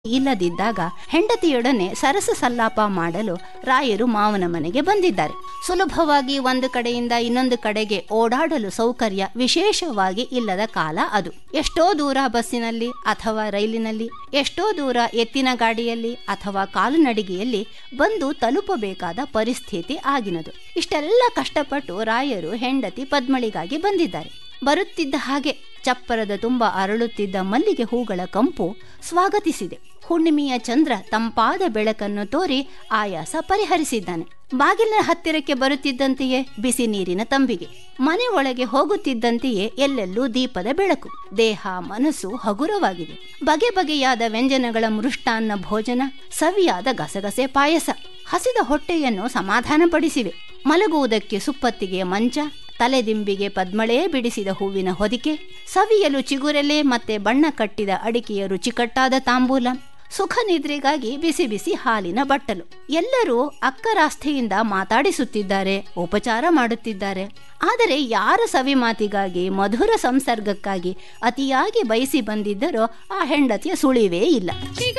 ಇಲ್ಲದಿದ್ದಾಗ ಹೆಂಡತಿಯೊಡನೆ ಸರಸ ಸಲ್ಲಾಪ ಮಾಡಲು ರಾಯರು ಮಾವನ ಮನೆಗೆ ಬಂದಿದ್ದಾರೆ ಸುಲಭವಾಗಿ ಒಂದು ಕಡೆಯಿಂದ ಇನ್ನೊಂದು ಕಡೆಗೆ ಓಡಾಡಲು ಸೌಕರ್ಯ ವಿಶೇಷವಾಗಿ ಇಲ್ಲದ ಕಾಲ ಅದು ಎಷ್ಟೋ ದೂರ ಬಸ್ಸಿನಲ್ಲಿ ಅಥವಾ ರೈಲಿನಲ್ಲಿ ಎಷ್ಟೋ ದೂರ ಎತ್ತಿನ ಗಾಡಿಯಲ್ಲಿ ಅಥವಾ ಕಾಲುನಡಿಗೆಯಲ್ಲಿ ಬಂದು ತಲುಪಬೇಕಾದ ಪರಿಸ್ಥಿತಿ ಆಗಿನದು ಇಷ್ಟೆಲ್ಲ ಕಷ್ಟಪಟ್ಟು ರಾಯರು ಹೆಂಡತಿ ಪದ್ಮಳಿಗಾಗಿ ಬಂದಿದ್ದಾರೆ ಬರುತ್ತಿದ್ದ ಹಾಗೆ ಚಪ್ಪರದ ತುಂಬ ಅರಳುತ್ತಿದ್ದ ಮಲ್ಲಿಗೆ ಹೂಗಳ ಕಂಪು ಸ್ವಾಗತಿಸಿದೆ ಹುಣ್ಣಿಮೆಯ ಚಂದ್ರ ತಂಪಾದ ಬೆಳಕನ್ನು ತೋರಿ ಆಯಾಸ ಪರಿಹರಿಸಿದ್ದಾನೆ ಬಾಗಿಲಿನ ಹತ್ತಿರಕ್ಕೆ ಬರುತ್ತಿದ್ದಂತೆಯೇ ಬಿಸಿ ನೀರಿನ ತಂಬಿಗೆ ಮನೆ ಒಳಗೆ ಹೋಗುತ್ತಿದ್ದಂತೆಯೇ ಎಲ್ಲೆಲ್ಲೂ ದೀಪದ ಬೆಳಕು ದೇಹ ಮನಸ್ಸು ಹಗುರವಾಗಿದೆ ಬಗೆ ಬಗೆಯಾದ ವ್ಯಂಜನಗಳ ಮೃಷ್ಟಾನ್ನ ಭೋಜನ ಸವಿಯಾದ ಗಸಗಸೆ ಪಾಯಸ ಹಸಿದ ಹೊಟ್ಟೆಯನ್ನು ಸಮಾಧಾನಪಡಿಸಿವೆ ಮಲಗುವುದಕ್ಕೆ ಸುಪ್ಪತ್ತಿಗೆಯ ಮಂಚ ತಲೆದಿಂಬಿಗೆ ಪದ್ಮಳೇ ಬಿಡಿಸಿದ ಹೂವಿನ ಹೊದಿಕೆ ಸವಿಯಲು ಚಿಗುರೆಲೆ ಮತ್ತೆ ಬಣ್ಣ ಕಟ್ಟಿದ ಅಡಿಕೆಯ ರುಚಿಕಟ್ಟಾದ ತಾಂಬೂಲ ಸುಖ ನಿದ್ರೆಗಾಗಿ ಬಿಸಿ ಬಿಸಿ ಹಾಲಿನ ಬಟ್ಟಲು ಎಲ್ಲರೂ ಅಕ್ಕರಾಸ್ಥೆಯಿಂದ ಮಾತಾಡಿಸುತ್ತಿದ್ದಾರೆ ಉಪಚಾರ ಮಾಡುತ್ತಿದ್ದಾರೆ ಆದರೆ ಯಾರ ಸವಿ ಮಾತಿಗಾಗಿ ಮಧುರ ಸಂಸರ್ಗಕ್ಕಾಗಿ ಅತಿಯಾಗಿ ಬಯಸಿ ಬಂದಿದ್ದರೋ ಆ ಹೆಂಡತಿಯ ಸುಳಿವೇ ಇಲ್ಲ ಈಗ